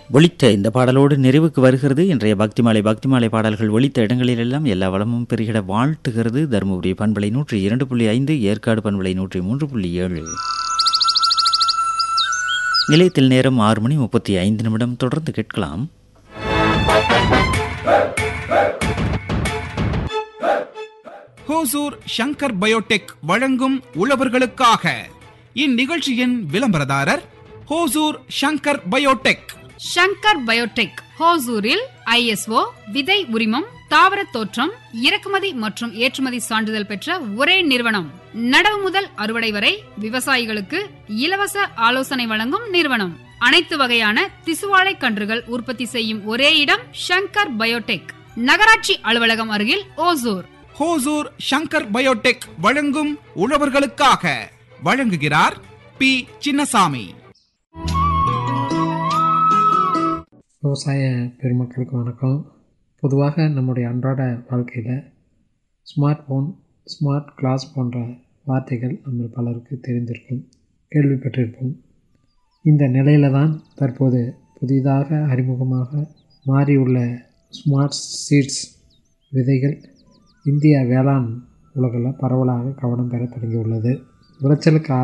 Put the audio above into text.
ஒளித்த இந்த பாடலோடு நிறைவுக்கு வருகிறது இன்றைய பக்திமாலை பக்திமாலை பாடல்கள் ஒளித்த இடங்களிலெல்லாம் எல்லா வளமும் பெருகிட வாழ்த்துகிறது தருமபுரி பண்பலை நூற்றி இரண்டு புள்ளி ஐந்து ஏற்காடு பண்பலை நூற்றி மூன்று புள்ளி ஏழு நிலையத்தில் நேரம் ஆறு மணி முப்பத்தி ஐந்து நிமிடம் தொடர்ந்து கேட்கலாம் ஹோசூர் ஷங்கர் பயோடெக் வழங்கும் உழவர்களுக்காக இந்நிகழ்ச்சியின் விளம்பரதாரர் ஹோசூர் ஷங்கர் பயோடெக் ஷங்கர் பயோடெக் ஹோசூரில் ஐஎஸ்ஓ விதை உரிமம் தாவர தோற்றம் இறக்குமதி மற்றும் ஏற்றுமதி சான்றிதழ் பெற்ற ஒரே நிறுவனம் நடவு முதல் அறுவடை வரை விவசாயிகளுக்கு இலவச ஆலோசனை வழங்கும் நிறுவனம் அனைத்து வகையான திசுவாழை கன்றுகள் உற்பத்தி செய்யும் ஒரே இடம் ஷங்கர் பயோடெக் நகராட்சி அலுவலகம் அருகில் ஓசூர் ஹோசூர் ஷங்கர் பயோடெக் வழங்கும் உழவர்களுக்காக வழங்குகிறார் பி சின்னசாமி விவசாய பெருமக்களுக்கு வணக்கம் பொதுவாக நம்முடைய அன்றாட வாழ்க்கையில் ஸ்மார்ட் ஃபோன் ஸ்மார்ட் கிளாஸ் போன்ற வார்த்தைகள் நம்ம பலருக்கு தெரிந்திருக்கும் கேள்விப்பட்டிருப்போம் இந்த நிலையில் தான் தற்போது புதிதாக அறிமுகமாக மாறியுள்ள ஸ்மார்ட் சீட்ஸ் விதைகள் இந்திய வேளாண் உலகில் பரவலாக கவனம் பெற தொடங்கியுள்ளது விளைச்சலுக்கு